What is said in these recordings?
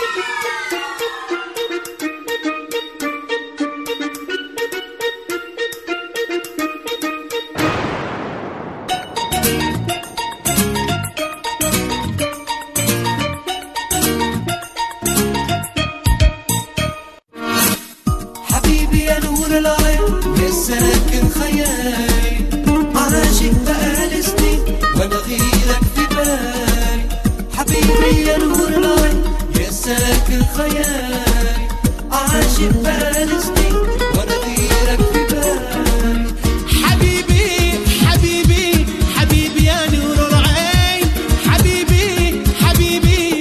حبيبي يا نور العين يا ساكن خيالي عاشق بقالي سنين وانا غيرك في بالي حبيبي يا نور العين يا ساكن خيالي عاشق بقالي سنين وانا غيرك في بالي حبيبي حبيبي حبيبي يا نور العين حبيبي حبيبي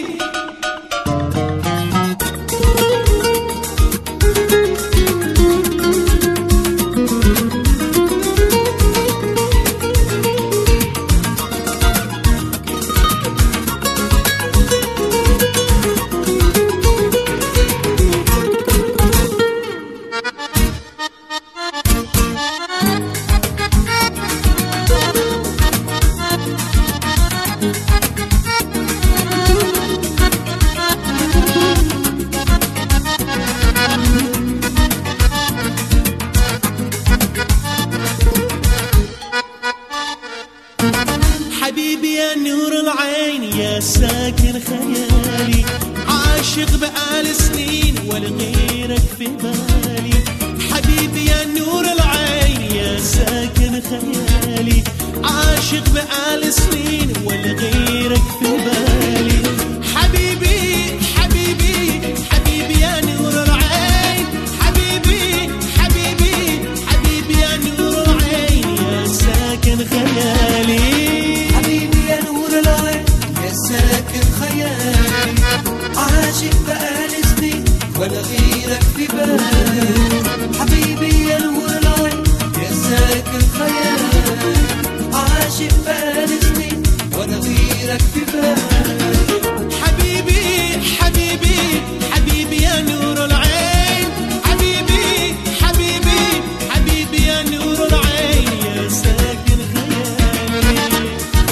حبيبي يا نور العين يا ساكن خيالي عاشق بقالي سنين ولا غيرك في بالي حبيبي يا نور العين يا ساكن خيالي عاشق بقالي سنين ولا غيرك في بالي حبيبي حبيبي حبيبي يا نور العين حبيبي حبيبي حبيبي يا نور العين يا ساكن خيالي حبيبي يا نور العين يا ساكن خيالي عاشق بقالي سنين ولا غيرك في بالي حبيبي يا نور العين يا ساكن خيالي عاشق بقالي سنين ولا غيرك في بالي حبيبي حبيبي حبيبي يا نور العين حبيبي حبيبي حبيبي يا نور العين يا ساكن خيالي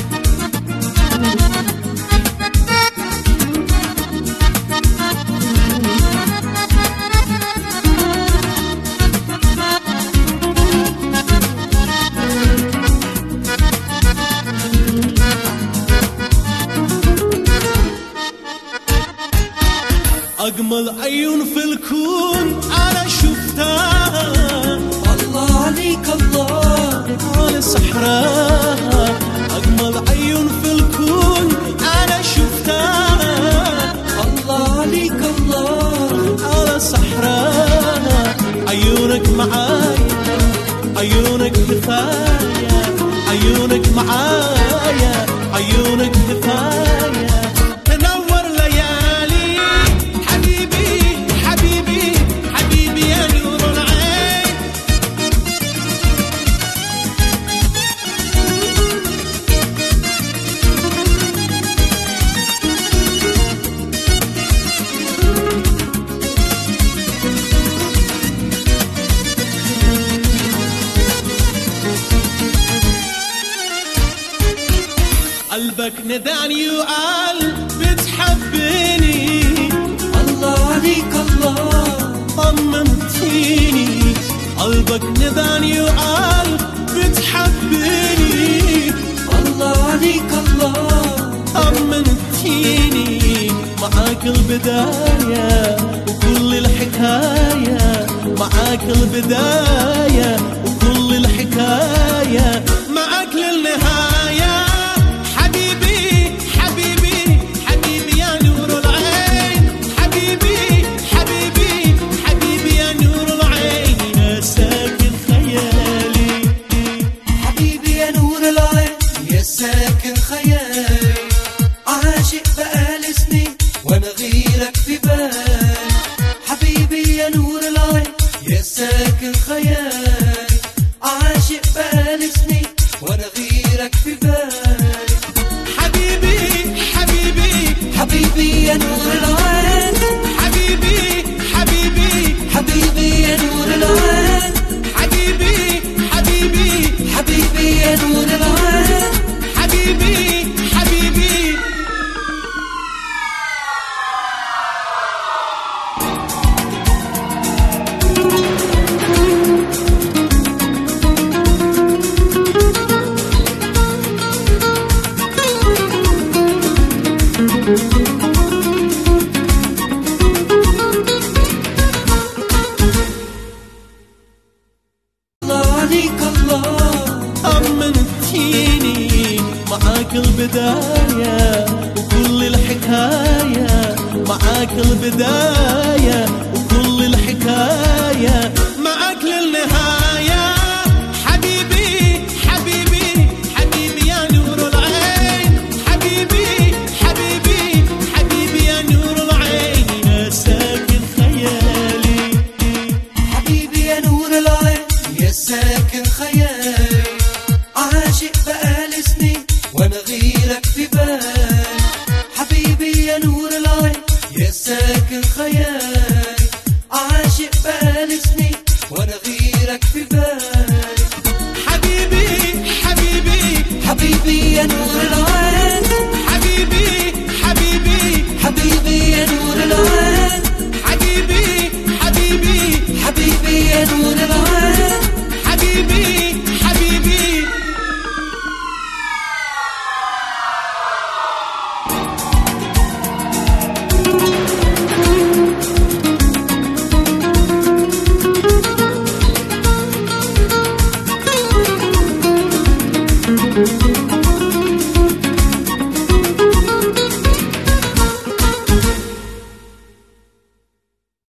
أجمل عيون في الكون أنا شفتها الله عليك الله على صحراء أجمل عيون في الكون أنا شفتها الله عليك الله على صحراء عيونك معايا عيونك كفاية عيونك معايا عيونك كفاية تنور ليالي حبيبي حبيبي حبيبي يا نور العين قلبك نداني وقال بتحبني الله عليك الله طمنتيني قلبك نداني وقال بتحبني الله عليك الله طمنتيني معاك البداية وكل الحكاية معاك البداية وكل الحكاية معاك للنهاية حبيبي حبيبي حبيبي يا نور العين حبيبي حبيبي حبيبي يا نور العين يا ساكن خيالي حبيبي يا نور العين يا ساكن خيالي عاشق بقالي سنين وانا غيرك في بالي حبيبي يا نور العين يا ساكن خيالي عاشق بقالي سنين وانا غيرك في بالي حبيبي حبيبي حبيبي يا نور العين حبيبي حبيبي حبيبي يا نور العين حبيبي حبيبي حبيبي يا نور العين حبيبي حبيبي الحكاية معاك البداية وكل الحكاية معاك للنهاية حبيبي حبيبي حبيبي يا نور العين حبيبي حبيبي حبيبي يا نور العين يا ساكن خيالي حبيبي يا نور العين يا ساكن خيالي عاشق بقالي سنين وانا غيرك في بالي حبيبي يا نور العين يا ساكن خيالي عاشق بقالي سنين وانا غيرك في بالي حبيبي حبيبي حبيبي يا نور